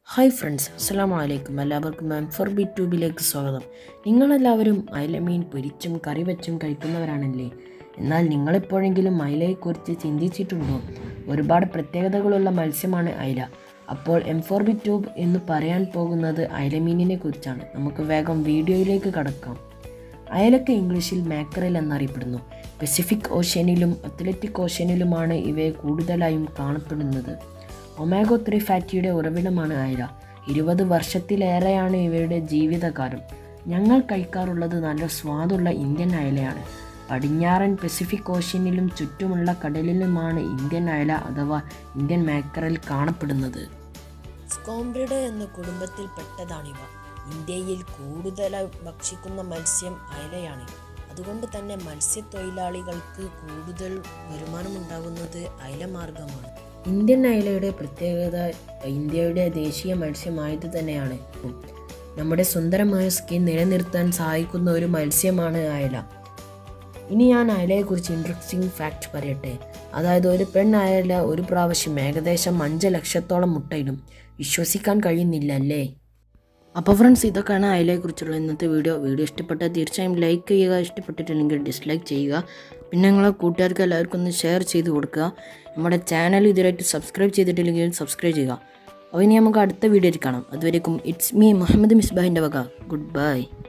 hi friends അസ്സാം വലൈക്കും എല്ലാവർക്കും എം ഫോർ ബി ട്യൂബിലേക്ക് സ്വാഗതം നിങ്ങളെല്ലാവരും അയലമീൻ പൊരിച്ചും കറി വെച്ചും കഴിക്കുന്നവരാണല്ലേ എന്നാൽ നിങ്ങളെപ്പോഴെങ്കിലും അയലയെക്കുറിച്ച് ചിന്തിച്ചിട്ടുണ്ടോ ഒരുപാട് പ്രത്യേകതകളുള്ള മത്സ്യമാണ് അയല അപ്പോൾ എം ഫോർ ബി ട്യൂബ് എന്ന് പറയാൻ പോകുന്നത് അയലമീനിനെ കുറിച്ചാണ് നമുക്ക് വേഗം വീഡിയോയിലേക്ക് കടക്കാം അയലക്ക് ഇംഗ്ലീഷിൽ മാക്കറൽ എന്നറിയപ്പെടുന്നു പസഫിക് ഓഷ്യനിലും അത്ലറ്റിക് ഓഷ്യനിലുമാണ് ഇവയെ കൂടുതലായും കാണപ്പെടുന്നത് ഒമാഗോ ത്രീ ഫാറ്റിയുടെ ഉറവിടമാണ് അയല ഇരുപത് വർഷത്തിലേറെയാണ് ഇവയുടെ ജീവിതകാലം ഞങ്ങൾ കഴിക്കാറുള്ളത് നല്ല സ്വാദുള്ള ഇന്ത്യൻ അയലയാണ് പടിഞ്ഞാറൻ പസഫിക് ഓഷ്യനിലും ചുറ്റുമുള്ള കടലിലുമാണ് ഇന്ത്യൻ അയല അഥവാ ഇന്ത്യൻ മാക്കറൽ കാണപ്പെടുന്നത് സ്കോംബ്രിഡ് എന്ന കുടുംബത്തിൽപ്പെട്ടതാണിവ ഇന്ത്യയിൽ കൂടുതലായി ഭക്ഷിക്കുന്ന മത്സ്യം അയലയാണ് അതുകൊണ്ട് തന്നെ മത്സ്യത്തൊഴിലാളികൾക്ക് കൂടുതൽ വരുമാനമുണ്ടാകുന്നത് അയല മാർഗമാണ് ഇന്ത്യൻ അയലയുടെ പ്രത്യേകത ഇന്ത്യയുടെ ദേശീയ മത്സ്യമായത് തന്നെയാണ് നമ്മുടെ സുന്ദരമായ സ്കിൻ നിലനിർത്താൻ സഹായിക്കുന്ന ഒരു മത്സ്യമാണ് അയല ഇനി ഞാൻ അയലയെക്കുറിച്ച് ഇൻട്രസ്റ്റിംഗ് ഫാക്ട് പറയട്ടെ അതായത് ഒരു പെൺ അയല ഒരു പ്രാവശ്യം ഏകദേശം അഞ്ച് ലക്ഷത്തോളം മുട്ടയിടും വിശ്വസിക്കാൻ കഴിയുന്നില്ല അല്ലേ അപ്പോൾ ഫ്രണ്ട്സ് ഇതൊക്കെയാണ് അയലയെക്കുറിച്ചുള്ള ഇന്നത്തെ വീഡിയോ വീഡിയോ ഇഷ്ടപ്പെട്ടാൽ തീർച്ചയായും ലൈക്ക് ചെയ്യുക ഇഷ്ടപ്പെട്ടിട്ടില്ലെങ്കിൽ ഡിസ്ലൈക്ക് ചെയ്യുക പിന്നെ നിങ്ങളെ കൂട്ടുകാർക്ക് എല്ലാവർക്കും ഒന്ന് ഷെയർ ചെയ്ത് കൊടുക്കുക നമ്മുടെ ചാനൽ ഇതുവരെയായിട്ട് സബ്സ്ക്രൈബ് ചെയ്തിട്ടില്ലെങ്കിൽ സബ്സ്ക്രൈബ് ചെയ്യുക അപ്പോൾ ഇനി നമുക്ക് അടുത്ത വീഡിയോയിൽ കാണാം അതുവരേക്കും ഇറ്റ്സ് മീ മുഹമ്മദ് മിസ്ബാഹിൻ്റെ വക ഗുഡ് ബൈ